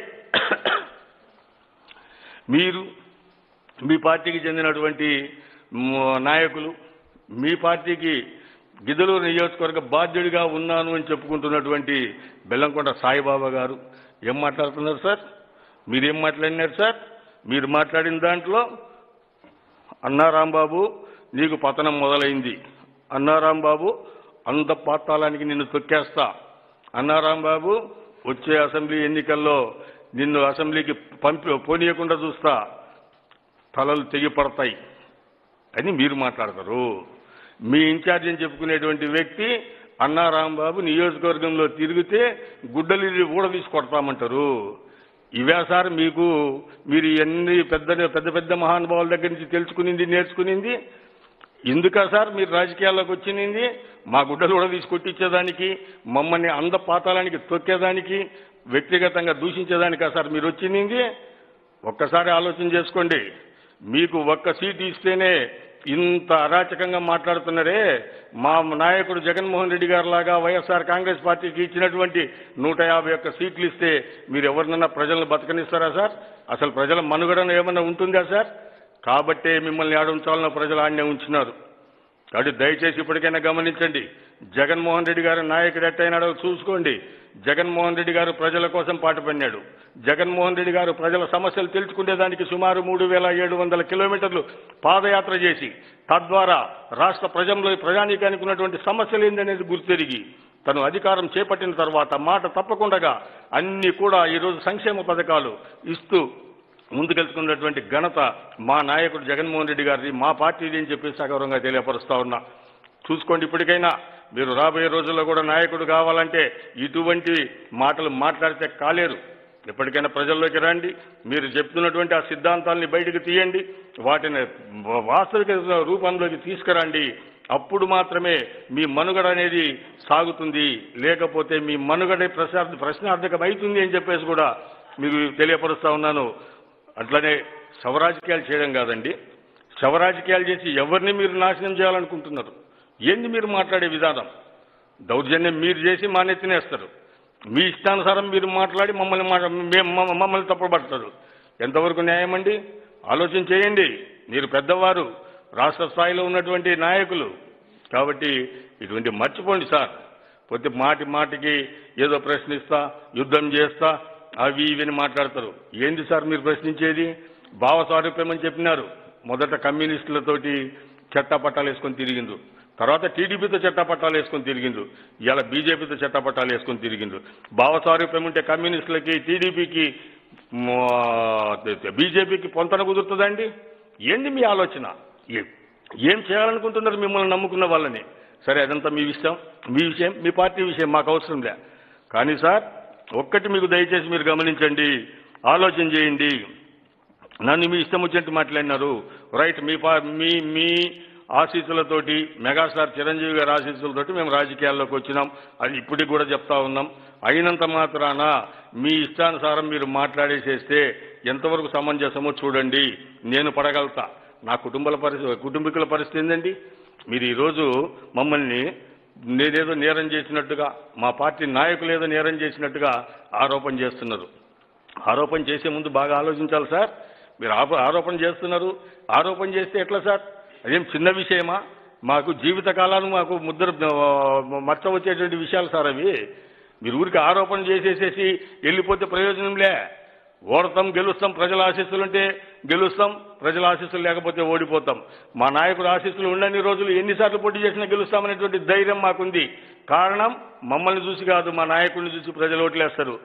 మీరు మీ పార్టీకి చెందినటువంటి మ్, నాయకులు మీ పార్టీకి గిద్దలూరు నియోజకవర్గ బాధ్యుడిగా ఉన్నాను అని చెప్పుకుంటున్నటువంటి బెల్లంకొండ సాయిబాబా గారు ఏం మాట్లాడుతున్నారు సార్ మీరేం మాట్లాడినారు సార్ మీరు మాట్లాడిన దాంట్లో అన్నా రాంబాబు నీకు పతనం మొదలైంది అన్నా రాంబాబు అంత పాతాళానికి నిన్ను తొక్కేస్తా అన్నా రాంబాబు వచ్చే అసెంబ్లీ ఎన్నికల్లో నిన్ను అసెంబ్లీకి పంపి పోనీయకుండా చూస్తా తలలు తెగి పడతాయి అని మీరు మాట్లాడతారు మీ ఇన్ఛార్జ్ అని చెప్పుకునేటువంటి వ్యక్తి అన్నా రాంబాబు నియోజకవర్గంలో తిరిగితే గుడ్డలి ఊడదీసి కొడతామంటారు ఇవే సార్ మీకు మీరు ఎన్ని పెద్ద పెద్ద పెద్ద మహానుభావుల దగ్గర నుంచి తెలుసుకునింది నేర్చుకునింది ఎందుకా సార్ మీరు రాజకీయాల్లోకి వచ్చింది మా గుడ్డలు కూడా తీసి కొట్టించేదానికి మమ్మల్ని అంద పాతాళానికి తొక్కేదానికి వ్యక్తిగతంగా దూషించేదానికా సార్ మీరు వచ్చింది ఒక్కసారి ఆలోచన చేసుకోండి మీకు ఒక్క సీటు ఇస్తేనే ఇంత అరాచకంగా మాట్లాడుతున్నారే మా నాయకుడు జగన్మోహన్ రెడ్డి గారు లాగా వైఎస్ఆర్ కాంగ్రెస్ పార్టీకి ఇచ్చినటువంటి నూట యాభై ఒక్క సీట్లు ఇస్తే మీరు ఎవరినన్నా ప్రజలను బతకనిస్తారా సార్ అసలు ప్రజల మనుగడన ఏమన్నా ఉంటుందా సార్ కాబట్టే మిమ్మల్ని ఆడుంచాలన్న ప్రజలు ఆడనే ఉంచినారు కాబట్టి దయచేసి ఇప్పటికైనా గమనించండి జగన్మోహన్ రెడ్డి గారి నాయకుడు ఎట్టయినాడో చూసుకోండి జగన్మోహన్ రెడ్డి గారు ప్రజల కోసం పాటుపడినాడు జగన్మోహన్ రెడ్డి గారు ప్రజల సమస్యలు తెలుసుకునేదానికి సుమారు మూడు వేల ఏడు వందల కిలోమీటర్లు పాదయాత్ర చేసి తద్వారా రాష్ట్ర ప్రజల్లో ప్రజానీకానికి ఉన్నటువంటి సమస్యలు ఏందనేది గుర్తెరిగి తను అధికారం చేపట్టిన తర్వాత మాట తప్పకుండా అన్ని కూడా ఈరోజు సంక్షేమ పథకాలు ఇస్తూ ముందుకెళ్తున్నటువంటి ఘనత మా నాయకుడు జగన్మోహన్ రెడ్డి గారిది మా పార్టీది అని చెప్పి సగౌరవంగా తెలియపరుస్తా ఉన్నా చూసుకోండి ఇప్పటికైనా మీరు రాబోయే రోజుల్లో కూడా నాయకుడు కావాలంటే ఇటువంటి మాటలు మాట్లాడితే కాలేరు ఎప్పటికైనా ప్రజల్లోకి రండి మీరు చెప్తున్నటువంటి ఆ సిద్ధాంతాల్ని బయటకు తీయండి వాటిని వాస్తవిక రూపంలోకి తీసుకురండి అప్పుడు మాత్రమే మీ మనుగడ అనేది సాగుతుంది లేకపోతే మీ మనుగడే ప్రశ్న ప్రశ్నార్థకం అవుతుంది అని చెప్పేసి కూడా మీకు తెలియపరుస్తా ఉన్నాను అట్లనే శవరాజకీయాలు చేయడం కాదండి శవరాజకీయాలు చేసి ఎవరిని మీరు నాశనం చేయాలనుకుంటున్నారు ఏంది మీరు మాట్లాడే విధానం దౌర్జన్యం మీరు చేసి మా నెత్తినేస్తారు మీ ఇష్టానుసారం మీరు మాట్లాడి మమ్మల్ని మాట- మేము- మమ్మ- మమ్మల్ని తప్పుపడతారు ఎంతవరకు న్యాయం అండి ఆలోచన చేయండి మీరు పెద్దవారు రాష్ట్ర స్థాయిలో ఉన్నటువంటి నాయకులు కాబట్టి ఇటువంటి మర్చిపోండి సార్ ప్రతి మాటి మాటికి ఏదో ప్రశ్నిస్తా యుద్ధం చేస్తా అవి ఇవని మాట్లాడతారు ఏంది సార్ మీరు ప్రశ్నించేది భావ స్వారూప్యం అని చెప్పినారు మొదట కమ్యూనిస్టులతోటి చట్టపట్టాలు వేసుకొని తిరిగిండ్రు తర్వాత టీడీపీతో చట్టపట్టాలు వేసుకొని తిరిగిండ్రు ఇవాళ బీజేపీతో చట్టపట్టాలు వేసుకొని తిరిగిండ్రు భావ స్వారూప్యం ఉంటే కమ్యూనిస్టులకి టీడీపీకి బీజేపీకి పొంతన కుదురుతుందండి ఏంది మీ ఆలోచన ఏ- ఏం చేయాలనుకుంటున్నారు మిమ్మల్ని నమ్ముకున్న వాళ్ళని సరే అదంతా మీ విషయం మీ విషయం మీ పార్టీ విషయం మాకు అవసరం లే కానీ సార్ ఒక్కటి మీకు దయచేసి మీరు గమనించండి ఆలోచన చేయండి నన్ను మీ ఇష్టం వచ్చినట్టు మాట్లాడినారు రైట్ మీ పా మీ మీ ఆశీస్సులతోటి మెగాస్టార్ చిరంజీవి గారి ఆశీస్సులతోటి మేము రాజకీయాల్లోకి వచ్చినాం అది ఇప్పటికి కూడా చెప్తా ఉన్నాం అయినంత మాత్రాన మీ ఇష్టానుసారం మీరు మాట్లాడేసేస్తే ఎంతవరకు సమంజసమో చూడండి నేను పడగలుగుతా నా కుటుంబాల పరిస్థితి కుటుంబీకుల పరిస్థితి ఏందండి మీరు ఈరోజు మమ్మల్ని నేనేదో నేరం చేసినట్టుగా మా పార్టీ నాయకులు ఏదో నేరం చేసినట్టుగా ఆరోపణ చేస్తున్నారు ఆరోపణ చేసే ముందు బాగా ఆలోచించాలి సార్ మీరు ఆప- ఆరోపణ చేస్తున్నారు ఆరోపణ చేస్తే ఎట్లా సార్ అదేం చిన్న విషయమా మాకు జీవితకాలాన్ని మాకు ముద్ర ఆ, మచ్చ వచ్చేటువంటి విషయాలు సార్ అవి మీరు ఊరికి ఆరోపణ చేసేసేసి వెళ్ళిపోతే ప్రయోజనంలే ఓడతాం గెలుస్తాం ప్రజల ఆశీస్సులు ఉంటే గెలుస్తాం ప్రజల ఆశీస్సులు లేకపోతే ఓడిపోతాం మా నాయకుడు ఆశీస్సులు ఉండని రోజులు ఎన్నిసార్లు పోటీ చేసినా గెలుస్తామనేటువంటి ధైర్యం మాకుంది కారణం మమ్మల్ని చూసి కాదు మా నాయకుడిని చూసి ప్రజలు ఓట్లేస్తారు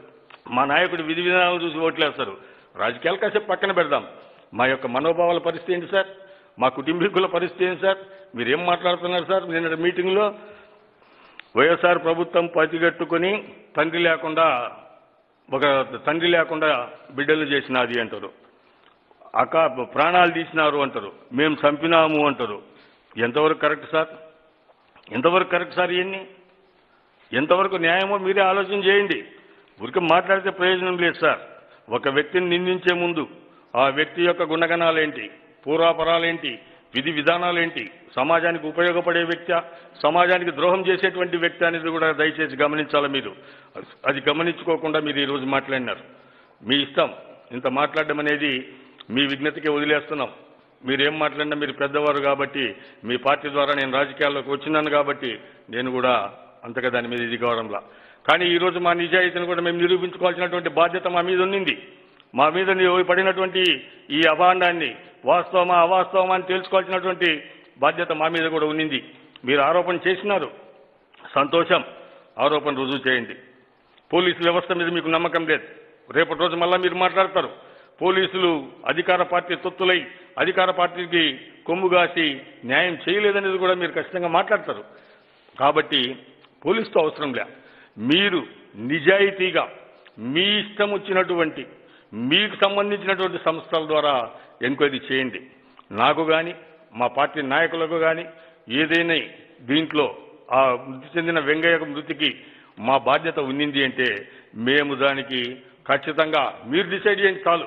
మా నాయకుడు విధి విధానాలు చూసి ఓట్లేస్తారు రాజకీయాలు కాసేపు పక్కన పెడదాం మా యొక్క మనోభావాల పరిస్థితి ఏంటి సార్ మా కుటుంబీకుల పరిస్థితి ఏంటి సార్ మీరేం మాట్లాడుతున్నారు సార్ నిన్న మీటింగ్లో వైఎస్ఆర్ ప్రభుత్వం పతిగట్టుకొని తండ్రి లేకుండా ఒక తండ్రి లేకుండా బిడ్డలు చేసినది అంటారు అక్క ప్రాణాలు తీసినారు అంటారు మేము చంపినాము అంటారు ఎంతవరకు కరెక్ట్ సార్ ఎంతవరకు కరెక్ట్ సార్ ఇవన్నీ ఎంతవరకు న్యాయమో మీరే ఆలోచన చేయండి ఊరికి మాట్లాడితే ప్రయోజనం లేదు సార్ ఒక వ్యక్తిని నిందించే ముందు ఆ వ్యక్తి యొక్క గుణగణాలేంటి పూర్వాపరాలేంటి విధి విధానాలేంటి సమాజానికి ఉపయోగపడే వ్యక్తి సమాజానికి ద్రోహం చేసేటువంటి వ్యక్తి అనేది కూడా దయచేసి గమనించాలి మీరు అది గమనించుకోకుండా మీరు ఈరోజు మాట్లాడినారు మీ ఇష్టం ఇంత మాట్లాడడం అనేది మీ విజ్ఞతకి వదిలేస్తున్నాం మీరేం మాట్లాడినా మీరు పెద్దవారు కాబట్టి మీ పార్టీ ద్వారా నేను రాజకీయాల్లోకి వచ్చినాను కాబట్టి నేను కూడా అంతగా దాని మీద ఇది కావడంలా కానీ ఈ రోజు మా నిజాయితీని కూడా మేము నిరూపించుకోవాల్సినటువంటి బాధ్యత మా మీద ఉన్నింది మా మీద ని- పడినటువంటి ఈ అభాండాన్ని వాస్తవమా అవాస్తవమా అని తెలుసుకోవాల్సినటువంటి బాధ్యత మా మీద కూడా ఉన్నింది మీరు ఆరోపణ చేసినారు సంతోషం ఆరోపణ రుజువు చేయండి పోలీసు వ్యవస్థ మీద మీకు నమ్మకం లేదు రేపటి రోజు మళ్ళా మీరు మాట్లాడతారు పోలీసులు అధికార పార్టీ తొత్తులై అధికార పార్టీకి కొమ్ముగాసి న్యాయం చేయలేదనేది కూడా మీరు ఖచ్చితంగా మాట్లాడతారు కాబట్టి పోలీసుతో అవసరం లే మీరు నిజాయితీగా మీ ఇష్టం వచ్చినటువంటి మీకు సంబంధించినటువంటి సంస్థల ద్వారా ఎంక్వైరీ చేయండి నాకు కానీ మా పార్టీ నాయకులకు కానీ ఏదైనా దీంట్లో ఆ మృతి చెందిన వెంగయ్య మృతికి మా బాధ్యత ఉన్నింది అంటే మేము దానికి ఖచ్చితంగా మీరు డిసైడ్ చేయండి చాలు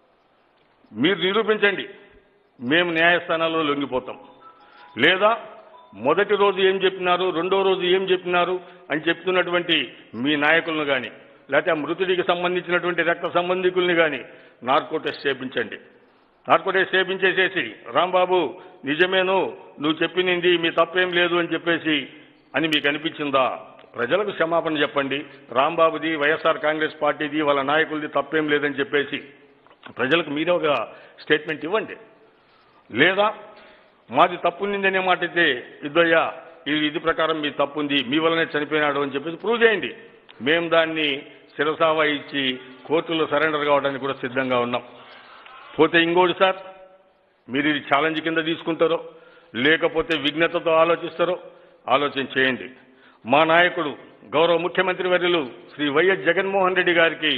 మీరు నిరూపించండి మేము న్యాయస్థానాల్లో లొంగిపోతాం లేదా మొదటి రోజు ఏం చెప్పినారు రెండో రోజు ఏం చెప్పినారు అని చెప్తున్నటువంటి మీ నాయకులను కానీ లేకపోతే ఆ మృతుడికి సంబంధించినటువంటి రక్త సంబంధికుల్ని కానీ నార్కో టెస్ట్ చేపించండి నార్కో టెస్ట్ చేపించేసేసి రాంబాబు నిజమేను నువ్వు చెప్పినింది మీ తప్పేం లేదు అని చెప్పేసి అని మీకు అనిపించిందా ప్రజలకు క్షమాపణ చెప్పండి రాంబాబుది వైఎస్ఆర్ కాంగ్రెస్ పార్టీది వాళ్ళ నాయకులది తప్పేం లేదని చెప్పేసి ప్రజలకు మీరే ఒక స్టేట్మెంట్ ఇవ్వండి లేదా మాది తప్పుందనే మాట అయితే ఇద్దయ్యా ఇది ఇది ప్రకారం మీ తప్పుంది మీ వల్లనే చనిపోయినాడు అని చెప్పేసి ప్రూవ్ చేయండి మేము దాన్ని శిరసావా ఇచ్చి కోర్టులో సరెండర్ కావడానికి కూడా సిద్ధంగా ఉన్నాం పోతే ఇంకోటి సార్ మీరు ఇది ఛాలెంజ్ కింద తీసుకుంటారో లేకపోతే విఘ్నతతో ఆలోచిస్తారో ఆలోచన చేయండి మా నాయకుడు గౌరవ ముఖ్యమంత్రి వర్యులు శ్రీ వైఎస్ జగన్మోహన్ రెడ్డి గారికి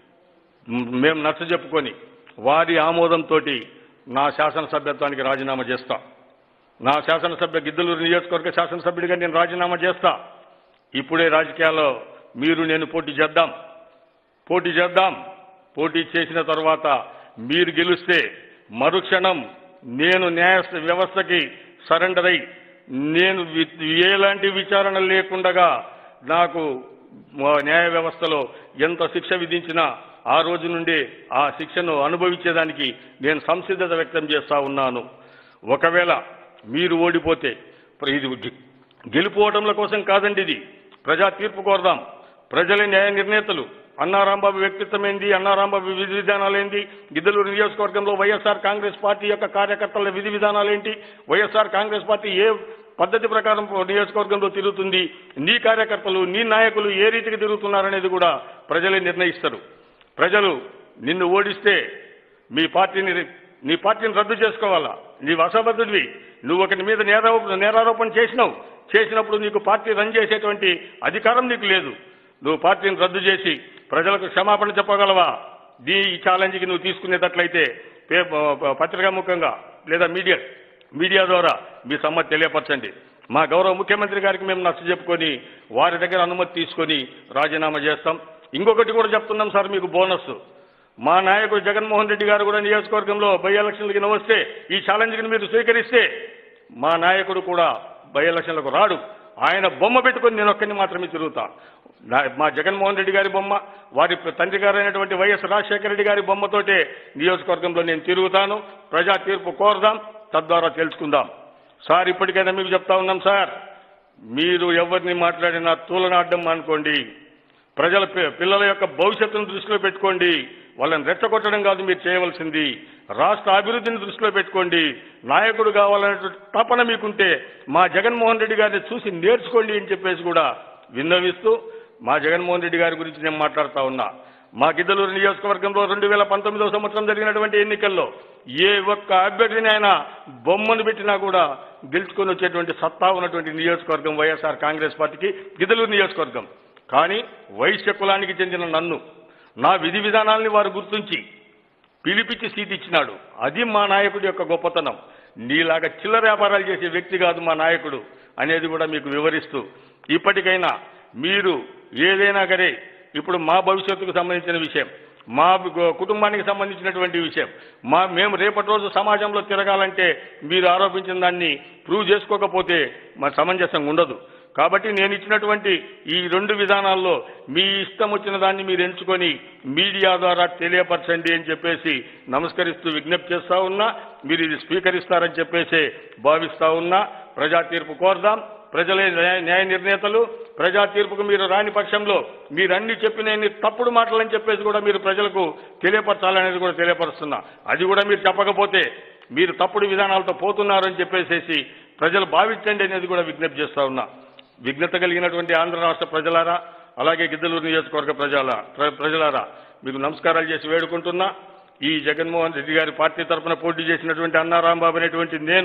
మ్, మేము నచ్చ చెప్పుకొని వారి ఆమోదంతో నా శాసనసభ్యత్వానికి రాజీనామా చేస్తా నా శాసనసభ్య గిద్దలూరు నియోజకవర్గ శాసనసభ్యుడిగా నేను రాజీనామా చేస్తా ఇప్పుడే రాజకీయాల్లో మీరు నేను పోటీ చేద్దాం పోటీ చేద్దాం పోటీ చేసిన తర్వాత మీరు గెలిస్తే మరుక్షణం నేను న్యాయ వ్యవస్థకి సరెండర్ అయి నేను వి- ఎలాంటి విచారణ లేకుండగా నాకు మా న్యాయ వ్యవస్థలో ఎంత శిక్ష విధించినా ఆ రోజు నుండి ఆ శిక్షను అనుభవించేదానికి నేను సంసిద్ధత వ్యక్తం చేస్తా ఉన్నాను ఒకవేళ మీరు ఓడిపోతే ప్ర- ఇది గె- గెలుపోవటంల కోసం కాదండి ఇది ప్రజా తీర్పు కోరదాం ప్రజలే న్యాయ నిర్ణేతలు అన్నారాంబాబు వ్యక్తిత్వం ఏంది అన్నారాంబాబు విధి విధానాలేంటి గిద్దలూరు నియోజకవర్గంలో వైఎస్ఆర్ కాంగ్రెస్ పార్టీ యొక్క కార్యకర్తల విధి విధానాలేంటి వైఎస్ఆర్ కాంగ్రెస్ పార్టీ ఏ పద్ధతి ప్రకారం నియోజకవర్గంలో తిరుగుతుంది నీ కార్యకర్తలు నీ నాయకులు ఏ రీతికి తిరుగుతున్నారనేది కూడా ప్రజలే నిర్ణయిస్తారు ప్రజలు నిన్ను ఓడిస్తే మీ పార్టీని నీ పార్టీని రద్దు చేసుకోవాలా నీవు అసమర్థుడివి నువ్వు ఒకటి మీద నేరారోపణ నేరారోపణ చేసినావు చేసినప్పుడు నీకు పార్టీ రన్ చేసేటువంటి అధికారం నీకు లేదు నువ్వు పార్టీని రద్దు చేసి ప్రజలకు క్షమాపణ చెప్పగలవా దీ ఈ ఛాలెంజ్కి నువ్వు తీసుకునేటట్లయితే పే- ప- పత్రికా ముఖంగా లేదా మీడియా మీడియా ద్వారా మీ సమ్మతి తెలియపరచండి మా గౌరవ ముఖ్యమంత్రి గారికి మేము నచ్చ చెప్పుకొని వారి దగ్గర అనుమతి తీసుకొని రాజీనామా చేస్తాం ఇంకొకటి కూడా చెప్తున్నాం సార్ మీకు బోనస్ మా నాయకుడు జగన్మోహన్ రెడ్డి గారు కూడా నియోజకవర్గంలో బై ఎలక్షన్లకి వస్తే ఈ ఛాలెంజ్ని మీరు స్వీకరిస్తే మా నాయకుడు కూడా బై ఎలక్షన్లకు రాడు ఆయన బొమ్మ పెట్టుకొని నేను ఒక్కరిని మాత్రమే తిరుగుతా నా- మా జగన్మోహన్ రెడ్డి గారి బొమ్మ వారి తండ్రి గారైనటువంటి వైఎస్ రాజశేఖర రెడ్డి గారి బొమ్మతోటే నియోజకవర్గంలో నేను తిరుగుతాను ప్రజా తీర్పు కోరదాం తద్వారా తెలుసుకుందాం సార్ ఇప్పటికైనా మీకు చెప్తా ఉన్నాం సార్ మీరు ఎవరిని మాట్లాడినా తూలనాడ్డం అనుకోండి ప్రజల పి- పిల్లల యొక్క భవిష్యత్తును దృష్టిలో పెట్టుకోండి వాళ్ళని రెచ్చగొట్టడం కాదు మీరు చేయవలసింది రాష్ట్ర అభివృద్ధిని దృష్టిలో పెట్టుకోండి నాయకుడు కావాలనే తపన మీకుంటే మా జగన్మోహన్ రెడ్డి గారిని చూసి నేర్చుకోండి అని చెప్పేసి కూడా విన్నవిస్తూ మా జగన్మోహన్ రెడ్డి గారి గురించి నేను మాట్లాడుతా ఉన్నా మా గిద్దలూరు నియోజకవర్గంలో రెండు వేల పంతొమ్మిదవ సంవత్సరం జరిగినటువంటి ఎన్నికల్లో ఏ ఒక్క అభ్యర్థిని ఆయన బొమ్మను పెట్టినా కూడా గెలుచుకొని వచ్చేటువంటి సత్తా ఉన్నటువంటి నియోజకవర్గం వైఎస్ఆర్ కాంగ్రెస్ పార్టీకి గిద్దలూరు నియోజకవర్గం కానీ వైశ్య కులానికి చెందిన నన్ను నా విధి విధానాల్ని వారు గుర్తించి పిలిపించి సీట్ ఇచ్చినాడు అది మా నాయకుడి యొక్క గొప్పతనం నీలాగా చిల్లర వ్యాపారాలు చేసే వ్యక్తి కాదు మా నాయకుడు అనేది కూడా మీకు వివరిస్తూ ఇప్పటికైనా మీరు ఏదైనా సరే ఇప్పుడు మా భవిష్యత్తుకు సంబంధించిన విషయం మా గు- కుటుంబానికి సంబంధించినటువంటి విషయం మా మేము రేపటి రోజు సమాజంలో తిరగాలంటే మీరు ఆరోపించిన దాన్ని ప్రూవ్ చేసుకోకపోతే మా సమంజసంగా ఉండదు కాబట్టి నేను ఇచ్చినటువంటి ఈ రెండు విధానాల్లో మీ ఇష్టం వచ్చిన దాన్ని మీరు ఎంచుకొని మీడియా ద్వారా తెలియపరచండి అని చెప్పేసి నమస్కరిస్తూ విజ్ఞప్తి చేస్తా ఉన్నా మీరు ఇది స్వీకరిస్తారని చెప్పేసి భావిస్తా ఉన్నా ప్రజా తీర్పు కోరదాం ప్రజలే న్యాయ న్యాయ నిర్ణేతలు ప్రజా తీర్పుకు మీరు రాని పక్షంలో మీరన్ని చెప్పిన ఎన్ని తప్పుడు మాటలని చెప్పేసి కూడా మీరు ప్రజలకు తెలియపరచాలనేది కూడా తెలియపరుస్తున్నా అది కూడా మీరు చెప్పకపోతే మీరు తప్పుడు విధానాలతో పోతున్నారని చెప్పేసేసి ప్రజలు భావించండి అనేది కూడా విజ్ఞప్తి చేస్తా ఉన్నా విఘ్నత కలిగినటువంటి ఆంధ్ర రాష్ట్ర ప్రజలారా అలాగే గిద్దలూరు నియోజకవర్గ ప్రజల ప్ర- ప్రజలారా మీకు నమస్కారాలు చేసి వేడుకుంటున్నా ఈ జగన్మోహన్ రెడ్డి గారి పార్టీ తరఫున పోటీ చేసినటువంటి అన్నా రాంబాబు అనేటువంటి నేను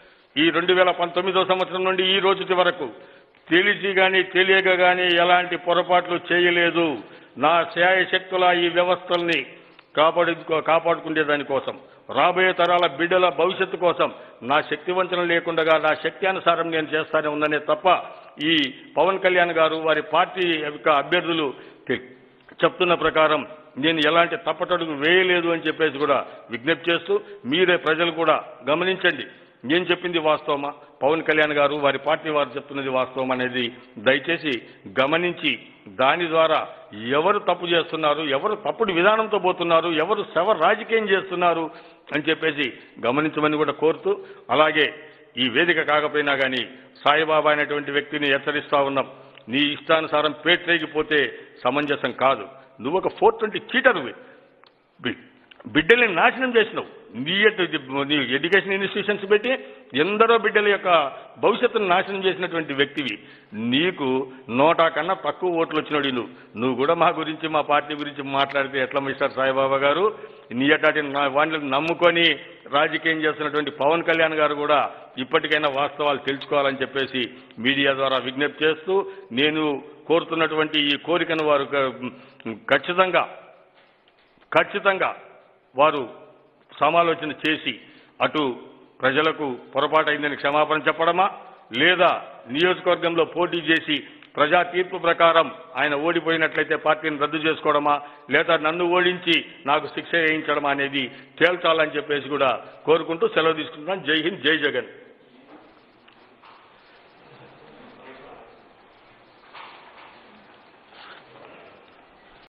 ఈ రెండు వేల పంతొమ్మిదో సంవత్సరం నుండి ఈ రోజుటి వరకు తెలిసి గాని తెలియక గాని ఎలాంటి పొరపాట్లు చేయలేదు నా శాయశక్తుల ఈ వ్యవస్థల్ని కాపాడు కాపాడుకునే దానికోసం రాబోయే తరాల బిడ్డల భవిష్యత్తు కోసం నా శక్తి వంచన లేకుండా నా శక్తి అనుసారం నేను చేస్తానే ఉందనే తప్ప ఈ పవన్ కళ్యాణ్ గారు వారి పార్టీ యొక్క అభ్యర్థులు తె- చెప్తున్న ప్రకారం నేను ఎలాంటి తప్పటడుగు వేయలేదు అని చెప్పేసి కూడా విజ్ఞప్తి చేస్తూ మీరే ప్రజలు కూడా గమనించండి నేను చెప్పింది వాస్తవమా పవన్ కళ్యాణ్ గారు వారి పార్టీ వారు చెప్తున్నది వాస్తవం అనేది దయచేసి గమనించి దాని ద్వారా ఎవరు తప్పు చేస్తున్నారు ఎవరు తప్పుడు విధానంతో పోతున్నారు ఎవరు శవ రాజకీయం చేస్తున్నారు అని చెప్పేసి గమనించమని కూడా కోరుతూ అలాగే ఈ వేదిక కాకపోయినా కానీ సాయిబాబా అనేటువంటి వ్యక్తిని హెచ్చరిస్తా ఉన్నాం నీ ఇష్టానుసారం పేట్రేగిపోతే సమంజసం కాదు నువ్వు ఒక ఫోర్ ట్వంటీ చీటర్వి బి- బిడ్డల్ని నాశనం చేసినావు నీ యొక్క- నీ ఎడ్యుకేషన్ ఇన్స్టిట్యూషన్స్ పెట్టి ఎందరో బిడ్డల యొక్క భవిష్యత్తును నాశనం చేసినటువంటి వ్యక్తివి నీకు నోటా కన్నా తక్కువ ఓట్లు వచ్చినాడు నువ్వు నువ్వు కూడా మా గురించి మా పార్టీ గురించి మాట్లాడితే ఎట్లా మిస్టర్ సాయిబాబా గారు నీ అటాటి వాటిని నమ్ముకొని రాజకీయం చేస్తున్నటువంటి పవన్ కళ్యాణ్ గారు కూడా ఇప్పటికైనా వాస్తవాలు తెలుసుకోవాలని చెప్పేసి మీడియా ద్వారా విజ్ఞప్తి చేస్తూ నేను కోరుతున్నటువంటి ఈ కోరికను వారు క- ఖచ్చితంగా ఖచ్చితంగా వారు సమాలోచన చేసి అటు ప్రజలకు పొరపాటైందని క్షమాపణ చెప్పడమా లేదా నియోజకవర్గంలో పోటీ చేసి ప్రజా తీర్పు ప్రకారం ఆయన ఓడిపోయినట్లయితే పార్టీని రద్దు చేసుకోవడమా లేదా నన్ను ఓడించి నాకు శిక్ష వేయించడమా అనేది తేల్చాలని చెప్పేసి కూడా కోరుకుంటూ సెలవు తీసుకుంటున్నాను జై హింద్ జై జగన్